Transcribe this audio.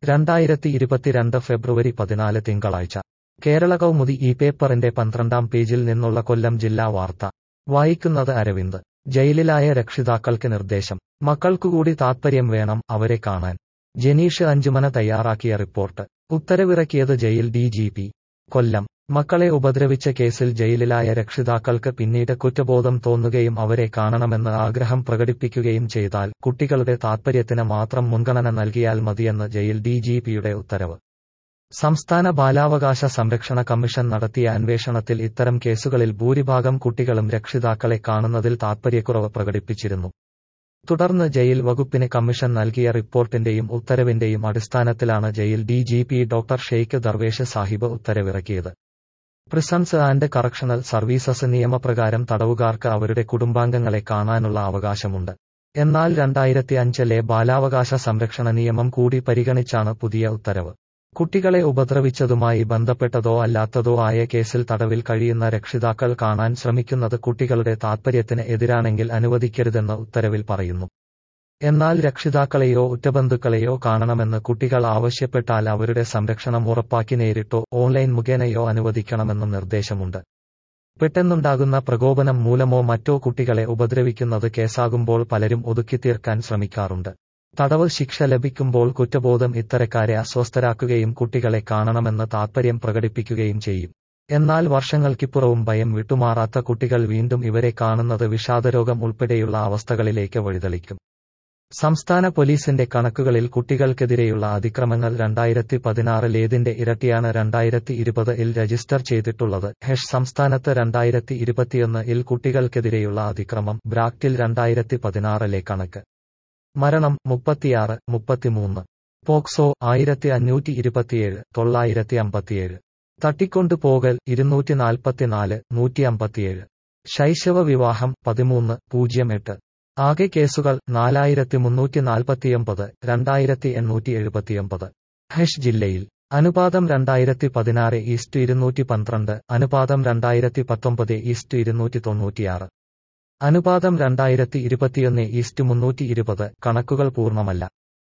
രണ്ടായിരത്തി ഇരുപത്തിരണ്ട് ഫെബ്രുവരി പതിനാല് തിങ്കളാഴ്ച കേരള കൗമുദി ഈ പേപ്പറിന്റെ പന്ത്രണ്ടാം പേജിൽ നിന്നുള്ള കൊല്ലം ജില്ലാ വാർത്ത വായിക്കുന്നത് അരവിന്ദ് ജയിലിലായ രക്ഷിതാക്കൾക്ക് നിർദ്ദേശം മക്കൾക്കുകൂടി താത്പര്യം വേണം അവരെ കാണാൻ ജനീഷ് അഞ്ചുമന തയ്യാറാക്കിയ റിപ്പോർട്ട് ഉത്തരവിറക്കിയത് ജയിൽ ഡിജിപി കൊല്ലം മക്കളെ ഉപദ്രവിച്ച കേസിൽ ജയിലിലായ രക്ഷിതാക്കൾക്ക് പിന്നീട് കുറ്റബോധം തോന്നുകയും അവരെ കാണണമെന്ന് ആഗ്രഹം പ്രകടിപ്പിക്കുകയും ചെയ്താൽ കുട്ടികളുടെ താത്പര്യത്തിന് മാത്രം മുൻഗണന നൽകിയാൽ മതിയെന്ന് ജയിൽ ഡിജിപിയുടെ ഉത്തരവ് സംസ്ഥാന ബാലാവകാശ സംരക്ഷണ കമ്മീഷൻ നടത്തിയ അന്വേഷണത്തിൽ ഇത്തരം കേസുകളിൽ ഭൂരിഭാഗം കുട്ടികളും രക്ഷിതാക്കളെ കാണുന്നതിൽ താത്പര്യക്കുറവ് പ്രകടിപ്പിച്ചിരുന്നു തുടർന്ന് ജയിൽ വകുപ്പിന് കമ്മീഷൻ നൽകിയ റിപ്പോർട്ടിന്റെയും ഉത്തരവിന്റെയും അടിസ്ഥാനത്തിലാണ് jail DGP doctor Sheikh Darvesh Sahib ഉത്തരവിറക്കിയത് പ്രിസൺസ് ആൻഡ് കറക്ഷണൽ സർവീസസ് നിയമപ്രകാരം തടവുകാർക്ക് അവരുടെ കുടുംബാംഗങ്ങളെ കാണാനുള്ള അവകാശമുണ്ട് എന്നാൽ രണ്ടായിരത്തി അഞ്ചിലെ ബാലാവകാശ സംരക്ഷണ നിയമം കൂടി പരിഗണിച്ചാണ് പുതിയ ഉത്തരവ് കുട്ടികളെ ഉപദ്രവിച്ചതുമായി ബന്ധപ്പെട്ടതോ അല്ലാത്തതോ ആയ കേസിൽ തടവിൽ കഴിയുന്ന രക്ഷിതാക്കൾ കാണാൻ ശ്രമിക്കുന്നത് കുട്ടികളുടെ താത്പര്യത്തിന് എതിരാണെങ്കിൽ അനുവദിക്കരുതെന്ന് ഉത്തരവിൽ പറയുന്നു എന്നാൽ രക്ഷിതാക്കളെയോ ഉറ്റബന്ധുക്കളെയോ കാണണമെന്ന് കുട്ടികൾ ആവശ്യപ്പെട്ടാൽ അവരുടെ സംരക്ഷണം ഉറപ്പാക്കി നേരിട്ടോ ഓൺലൈൻ മുഖേനയോ അനുവദിക്കണമെന്നും നിർദ്ദേശമുണ്ട് പെട്ടെന്നുണ്ടാകുന്ന പ്രകോപനം മൂലമോ മറ്റോ കുട്ടികളെ ഉപദ്രവിക്കുന്നത് കേസാകുമ്പോൾ പലരും ഒതുക്കിത്തീർക്കാൻ ശ്രമിക്കാറുണ്ട് തടവ് ശിക്ഷ ലഭിക്കുമ്പോൾ കുറ്റബോധം ഇത്തരക്കാരെ അസ്വസ്ഥരാക്കുകയും കുട്ടികളെ കാണണമെന്ന് താത്പര്യം പ്രകടിപ്പിക്കുകയും ചെയ്യും എന്നാൽ വർഷങ്ങൾക്കിപ്പുറവും ഭയം വിട്ടുമാറാത്ത കുട്ടികൾ വീണ്ടും ഇവരെ കാണുന്നത് വിഷാദരോഗം ഉൾപ്പെടെയുള്ള അവസ്ഥകളിലേക്ക് വഴിതെളിക്കും സംസ്ഥാന പോലീസിന്റെ കണക്കുകളിൽ കുട്ടികൾക്കെതിരെയുള്ള അതിക്രമങ്ങൾ രണ്ടായിരത്തി പതിനാറിലേതിന്റെ ഇരട്ടിയാണ് രണ്ടായിരത്തി ഇരുപത് ഇൽ രജിസ്റ്റർ ചെയ്തിട്ടുള്ളത് ഹെഷ് സംസ്ഥാനത്ത് രണ്ടായിരത്തി ഇരുപത്തിയൊന്ന് ഇൽ കുട്ടികൾക്കെതിരെയുള്ള അതിക്രമം ബ്രാക്റ്റിൽ രണ്ടായിരത്തി പതിനാറിലെ കണക്ക് മരണം മുപ്പത്തിയാറ് മുപ്പത്തിമൂന്ന് പോക്സോ ആയിരത്തി അഞ്ഞൂറ്റി ഇരുപത്തിയേഴ് തൊള്ളായിരത്തി അമ്പത്തിയേഴ് തട്ടിക്കൊണ്ടുപോകൽ ഇരുന്നൂറ്റി നാൽപ്പത്തിനാല് നൂറ്റി അമ്പത്തിയേഴ് ശൈശവ വിവാഹം പതിമൂന്ന് പൂജ്യം എട്ട് ആകെ കേസുകൾ നാലായിരത്തി മുന്നൂറ്റി നാൽപ്പത്തിയൊമ്പത് രണ്ടായിരത്തി എണ്ണൂറ്റി എഴുപത്തിയൊമ്പത് ഹെഷ് ജില്ലയിൽ അനുപാതം രണ്ടായിരത്തി പതിനാറ് ഈസ്റ്റ് ഇരുന്നൂറ്റി പന്ത്രണ്ട് അനുപാതം രണ്ടായിരത്തി പത്തൊമ്പത് ഈസ്റ്റ് ഇരുന്നൂറ്റി തൊണ്ണൂറ്റിയാറ് അനുപാതം രണ്ടായിരത്തി ഇരുപത്തിയൊന്ന് ഈസ്റ്റ് മുന്നൂറ്റി ഇരുപത് കണക്കുകൾ പൂർണ്ണമല്ല